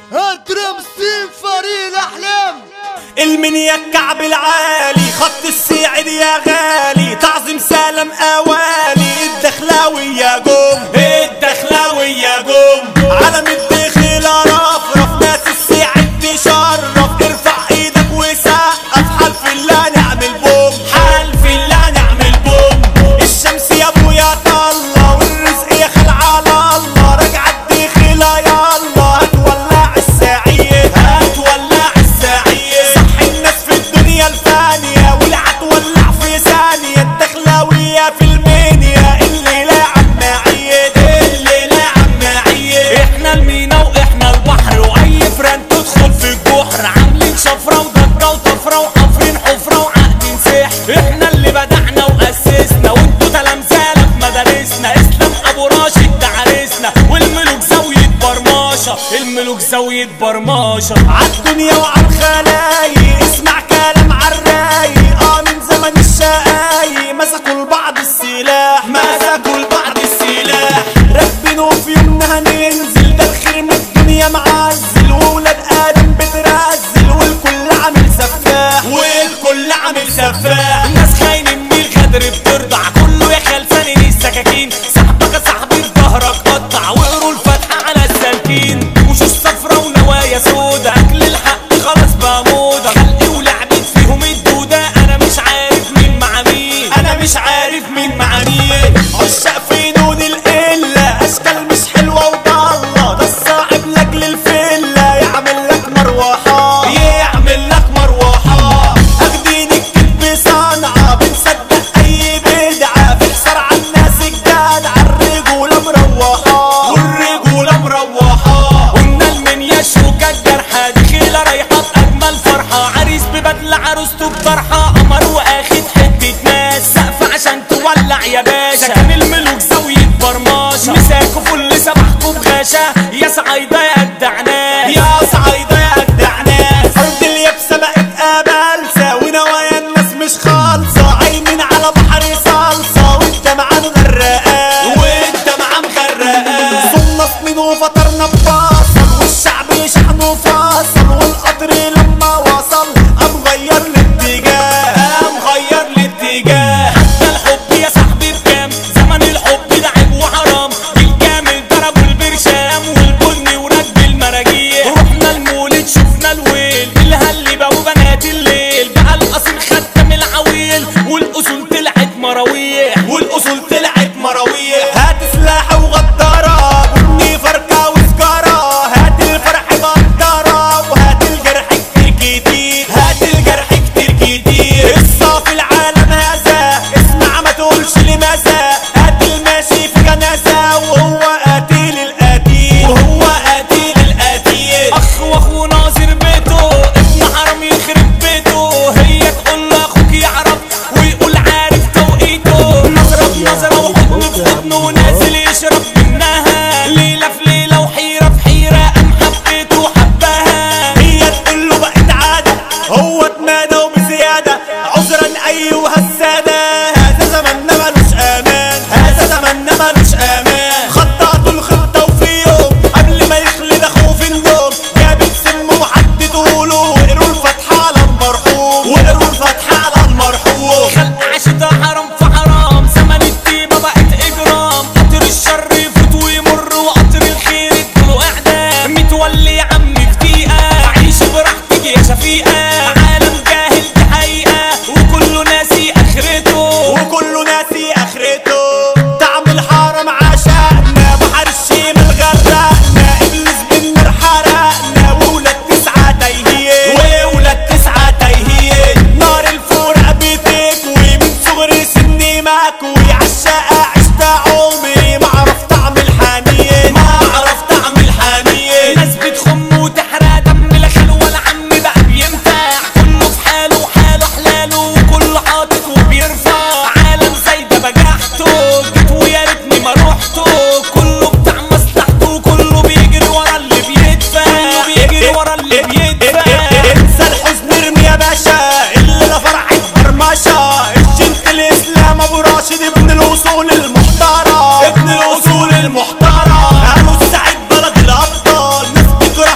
هترمسين فريق الأحلام المنيا الكعب العالي خط السعد يا غالي تعظيم سلام اوالي الدخلاوي يا جم الدخلاوي يا جم علم الدخيل رفرف ناس السعد تشرف ارفع ايدك وسقف حلف الله نعمل بوم حلف الله نعمل بوم الشمس يا ابويا طلة والرزق يا خل على الله راجع الدخيلة يلا هتولع السعيد هتولع السعيد صح الناس في الدنيا الفانية والعت ولع في ثانية الدخلاوية في المنيا اللي لاعب معيد اللي لاعب معيد احنا المينا واحنا البحر واي فران تدخل في الجحر عاملين شفرة وضجة وطفرة وحفرين حفرة وعقدين سحر احنا اللي بدعنا واسسنا وانتوا تلامذالة في مدارسنا اسلام ابو راشد ده عريسنا والملوك زاوية برماشة الملوك زاوية برماشة عالدنيا وعالخلايق اسمع كلام عالرايق اه من زمن الشقايق مسكوا لبعض السلاح مسكوا لبعض السلاح راكبين وفي يومنا هننزل ده الخير من الدنيا معزل وولاد ادم بترزل والكل عامل سفاح والكل عامل سفاح الناس خاينين من الغدر بترضع كله يا خلفاني السكاكين صاحبك يا صاحبي في ظهرك قطع واقروا الفاتحه على السالكين وشوش صفرا ونوايا سودا اكل الحق خلاص بقى موضه خلقي ولعبت فيهم الدوده انا مش عارف مين مع مين انا مش عارف مين مع مين عشاق في نون القله اشكال مش حلوه وضاله ده الصاحب لاجل الفله يعمل لك مروحه يعمل لك مروحه اخدين الكذب صنعه بنصدق اي بدعه بنكسر على الناس الجدعه الرجوله مروحه والرجوله مروحه قلنا المنيا شوكه الجرحى دخيله رايحه باجمل فرحه عريس ببدله عروسته بطرحه قمر واخد حته ناس سقف عشان تولع يا باشا سكن الملوك زاويه برماشه مساكوا فل سبحكوا بغاشا يا صعيده يا اجدع ناس يا صعيده يا اجدع ناس ارض اليابسه بقت قبلسه ونوايا الناس مش خالصه عايمين على بحر صلصه وانت معاه مغرقان وانت معاه مغرقان صمنا سنين وفطرنا بفاصل والشعب شحنه فاصل والقطر لما وصل قام غير الاتجاه قام غير الاتجاه حتى الحب يا صاحبي بكام زمن الحب ده عيب وحرام بالكامل ضربوا البرشام والبن ورد المراجيح رحنا المولد شفنا الويل الهلبة وبنات الليل بقى القصيم ختم العويل والاصول طلعت مراويح والاصول طلعت مراويح هات سلاح وغدارة بني فركة وسكارة هات الفرح غدارة وهات الجرح كتير كتير هات الجرح كتير كتير الصاف العالم هذا اسمع ما تقولش لماذا هات الماشي في جنازة وهو قتيل القتيل وهو قتيل القتيل اخ واخو ناظر بيته ابن حرام يخرب بيته هي تقول لاخوك يعرف ويقول عارف توقيته نظرة بنظرة وحضن في حضن ونازل يشرب منها ليلة في ليلة وحيرة في حيرة قام حبيته وحبها هي تقول له بقت عادة هو اتمادى وبزيادة عذرا ايها السادة هذا زماننا ملوش امان هذا زماننا ملوش امان خططوا الخطة وفي يوم قبل ما يخلد اخوه في النوم جابت سم وحددوا له وقروا الفتحة على المرحوم وقروا الفتحة على المرحوم خلق عشدة حرام في حرام زمن التيمة بقت اجرام قطر الشر يفوت ويمر وقطر الخير يدخلوا اعدام متولي يا عم في دقيقة عيش براحتك يا شفيقة عالم جاهل دي حقيقة وكله ناسي اخرته وكله ناسي اخرته طعم الحرام عشقنا بحر الشيم غرقنا ابليس بالنار حرقنا وولاد تسعة تايهين وولاد تسعة تايهين نار الفرق بتكوي من صغر سني مكوي عالشقة عشت عمري ما عرف طعم الحنين ما عرف طعم الحنين ناس بتخم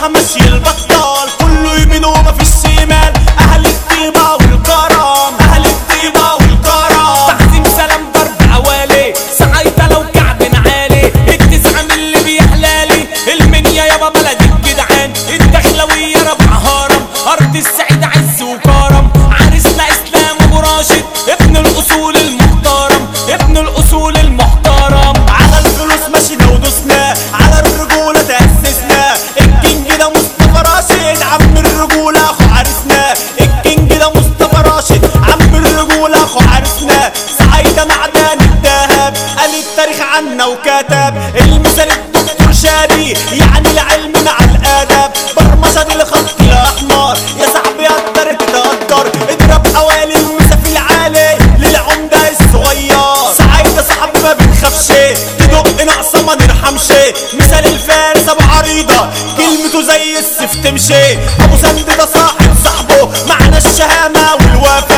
صراحة ماشي البطال كله يمين ومفيش شمال اهل الطيبة والكرم اهل الطيبة والكرم تعظيم سلام ضرب عوالي سعيدة لو كعب عالي التسعة من اللي بيحلالي المنيا يابا بلد الجدعان الدخلوية ربع هرم أرض السعيد عز وكرم عرسنا إسلام أبو راشد ابن الأصول المحترم ابن الأصول المحترم على الفلوس مشينا ودوسنا على الرجولة تأسسنا الكينج ده مصطفى راشد عم الرجولة اخو عرسنا الكينج ده مصطفى راشد عم الرجولة اخو عرسنا سعيدة معدن الذهب قال التاريخ عنا وكتب المثال الدكتور شادي يعني العلم مع الادب برمجة الخط الاحمر يا صاحبي قدر تقدر اضرب حوالي المسافة العالي للعمدة الصغير سعيدة صاحبي ما بنخافش تدق ناقصة ما نرحمش مثال الفارس ابو عريضة كلمته زي السيف تمشي ابو سند ده صاحب صاحبه معنى الشهامة والوفا